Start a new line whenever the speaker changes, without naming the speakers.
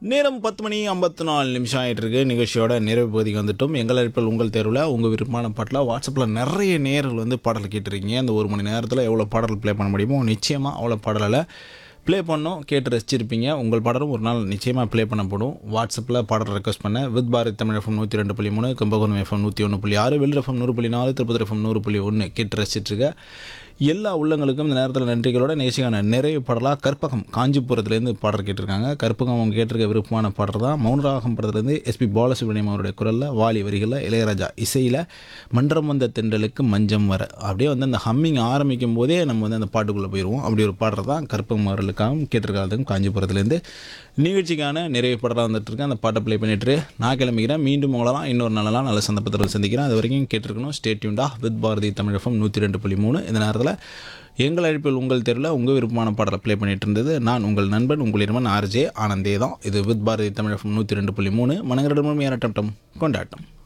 நேரம் பத்து மணி ஐம்பத்தி நாலு நிமிஷம் ஆகிட்டு இருக்கு நிகழ்ச்சியோட நிறைவு பகுதிக்கு வந்துட்டோம் எங்கள் அழைப்பில் உங்கள் தேர்வில் உங்கள் விருப்பமான பாட்டில் வாட்ஸ்அப்பில் நிறைய நேர்கள் வந்து பாடல் கேட்டிருக்கீங்க அந்த ஒரு மணி நேரத்தில் எவ்வளோ பாடல் ப்ளே பண்ண முடியுமோ நிச்சயமாக அவ்வளோ பாடலில் ப்ளே பண்ணோம் கேட்டு ரசிச்சிருப்பீங்க உங்கள் பாடலும் ஒரு நாள் நிச்சயமாக ப்ளே பண்ணப்படும் வாட்ஸ்அப்பில் பாடல் ரெக்வஸ்ட் பண்ண வித் பாரத் தமிழ் எஃப்எம் நூற்றி ரெண்டு புள்ளி மூணு கும்பகோணம் எஃப்எம் நூற்றி ஒன்று புள்ளி ஆறு வெள்ளி எஃப்எம் நூறு புள்ளி நாலு திருப்பதி எஃப்எம் நூறு புள்ளி ஒன்று கேட்டு ரசிச்சிட்ருக்க எல்லா உள்ளங்களுக்கும் இந்த நேரத்தில் நன்றிகளோட நேசிக்கான நிறைய பாடலாக கற்பகம் காஞ்சிபுரத்துலேருந்து பாடல் கேட்டிருக்காங்க கற்பகம் அவங்க கேட்டிருக்க விருப்பமான பாடல் தான் மௌனராகம் படத்துலேருந்து எஸ்பி பாலசுப்ரமணியம் அவருடைய குரலில் வாலி வரிகளில் இளையராஜா இசையில் மன்றம் வந்த தென்றலுக்கு மஞ்சம் வர அப்படியே வந்து அந்த ஹம்மிங் ஆரம்பிக்கும் போதே நம்ம வந்து அந்த பாட்டுக்குள்ளே போயிடுவோம் அப்படி ஒரு பாடல் தான் கற்பகம் அவர்களுக்காகவும் கேட்டிருக்காங்க காஞ்சிபுரத்துலேருந்து நிகழ்ச்சிக்கான நிறைய பாடலாக வந்துட்டு இருக்கேன் அந்த பாட்டை ப்ளே பண்ணிட்டு நான் கிளம்பிக்கிறேன் மீண்டும் உங்களெல்லாம் இன்னொரு நாளெல்லாம் நல்ல சந்தர்ப்பத்தில் சந்திக்கிறேன் அது வரைக்கும் கேட்டிருக்கணும் ஸ்டேட்யூண்டா வித் பாரதி தமிழ் எஃப்எம் நூற்றி ரெண்டு புள்ளி மூணு இந்த நேரத்தில் எங்கள் அழைப்பில் உங்கள் தெருவில் உங்கள் விருப்பமான பாடலை ப்ளே பண்ணிட்டு இருந்தது நான் உங்கள் நண்பன் உங்களிடமன் ஆர்ஜே ஆனந்தே தான் இது வித் பாரதி தமிழ் எஃப்எம் நூற்றி ரெண்டு புள்ளி மூணு மனங்களிடமும் ஏறட்டம் கொண்டாட்டம்